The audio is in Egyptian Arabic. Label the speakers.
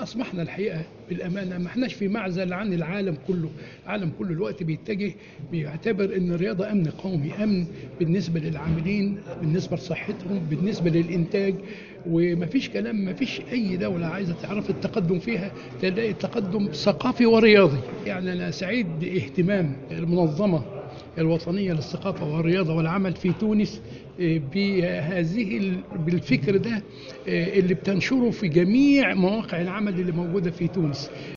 Speaker 1: اصبحنا الحقيقه بالامانه ما احناش في معزل عن العالم كله، العالم كله الوقت بيتجه بيعتبر ان الرياضه امن قومي، امن بالنسبه للعاملين، بالنسبه لصحتهم، بالنسبه للانتاج ومفيش كلام مفيش اي دوله عايزه تعرف التقدم فيها تلاقي تقدم ثقافي ورياضي، يعني انا سعيد باهتمام المنظمه الوطنيه للثقافه والرياضه والعمل في تونس آه، بهذه ال- بالفكر ده آه، اللي بتنشره في جميع مواقع العمل اللي موجوده في تونس